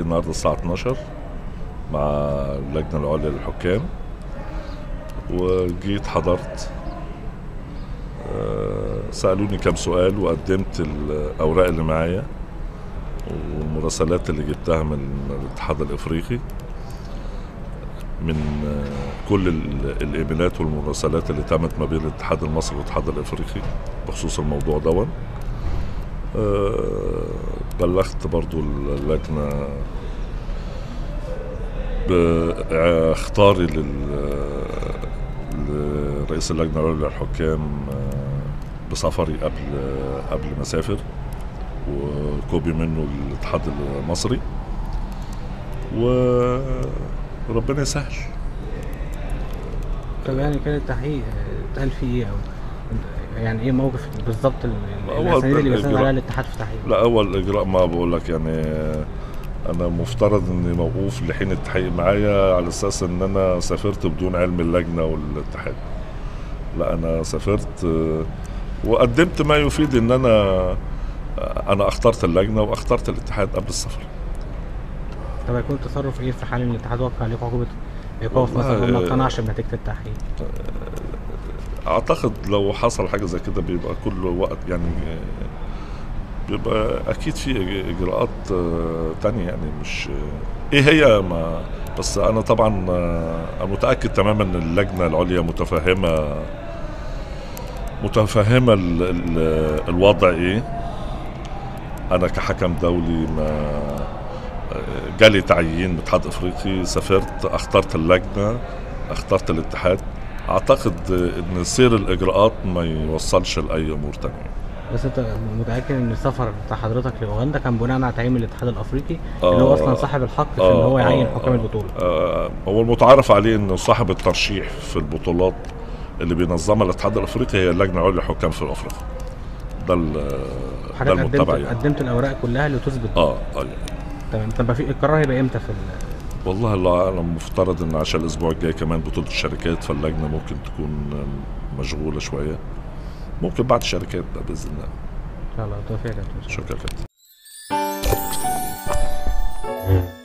النهارده الساعه 12 مع اللجنه العليا للحكام وجيت حضرت آه، سالوني كام سؤال وقدمت الاوراق اللي معايا والمراسلات اللي جبتها من الاتحاد الافريقي من آه، كل ال- الايميلات والمراسلات اللي تمت ما بين الاتحاد المصري والاتحاد الافريقي بخصوص الموضوع دون آه، بلغت برضو اللجنة باختاري لل لرئيس اللجنة العليا للحكام آه، بسفري قبل قبل ما اسافر وكوبي منه للاتحاد المصري وربنا يسهل طب يعني كان التحقيق آه، اتقال فيه ايه او يعني ايه موقف بالظبط ال- ال- هو الاسانيد اللي بيستند الإجراء- عليها الاتحاد في التحقيق لا اول اجراء ما بقول لك يعني انا مفترض اني موقوف لحين التحقيق معايا على اساس ان انا سافرت بدون علم اللجنه والاتحاد لا انا سافرت آه، وقدمت ما يفيد ان انا آه، انا اخترت اللجنه واخترت الاتحاد قبل السفر طب هيكون التصرف ايه في حال ان الاتحاد وقع عليكم عقوبه ايقاف مثلا والله، وما آه، اقتنعش بنتيجه التحقيق اعتقد لو حصل حاجه زي كده بيبقى كل وقت يعني آه، بيبقى اكيد في اجراءات آه، تانية يعني مش آه، ايه هي ما بس انا طبعا آه، انا متاكد تماما ان اللجنه العليا متفهمه متفهمه ال ال الوضع ايه انا كحكم دولي ما آه، جالي تعيين من الاتحاد الافريقي سافرت اخترت اللجنه اخترت الاتحاد اعتقد ان سير الاجراءات ما يوصلش لاي امور تانية بس انت متاكد ان السفر بتاع حضرتك لاوغندا كان بناء على تعيين من الاتحاد الافريقي اللي هو اصلا صاحب الحق في ان هو يعين حكام البطوله آه هو المتعارف عليه انه صاحب الترشيح في البطولات اللي بينظمها الاتحاد الافريقي هي اللجنه العليا للحكام في افريقيا ده ال- ده حضرتك المتبع قدمت يعني قدمت الاوراق كلها اللي تثبت اه اه تمام طب في القرار هيبقى امتى في ال- والله الله اعلم مفترض ان عشان الاسبوع الجاي كمان بطوله الشركات فاللجنه ممكن تكون مشغوله شويه ممكن بعد الشركات بقى باذن الله ان شاء الله توفيق يا كابتن شكرا كابتن Mm.